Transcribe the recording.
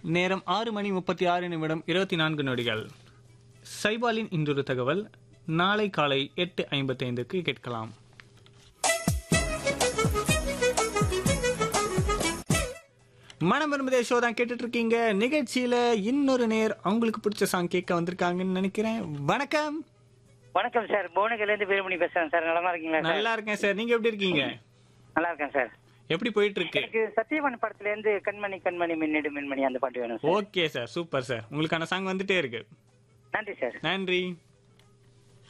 நேரம் ஆறு மணி முப்பத்தி ஆறு நிமிடம் இருபத்தி நான்கு நொடிகள் சைபாலின் இன்றொரு தகவல் நாளை காலை எட்டு ஐம்பத்தைந்துக்கு கேட்கலாம் மனம் விரும்புதே ஷோ தான் கேட்டுட்டு இருக்கீங்க நிகழ்ச்சியில இன்னொரு நேர் அவங்களுக்கு பிடிச்ச சாங் கேட்க வந்திருக்காங்கன்னு நினைக்கிறேன் வணக்கம் வணக்கம் சார் புவனகிரில இருந்து வீரமணி பேசுறேன் சார் நலமா இருக்கீங்களா சார் நல்லா இருக்கேன் சார் நீங்க எப்படி இருக்கீங்க நல்லா இருக்கேன் சார் எப்படி போயிட்டு இருக்கு எனக்கு சத்தியவன் படத்துல இருந்து கண்மணி கண்மணி மின்னிடு மின்மணி அந்த பாட்டு வேணும் sir okay sir super sir உங்களுக்கான சாங் வந்துட்டே இருக்கு நன்றி சார் நன்றி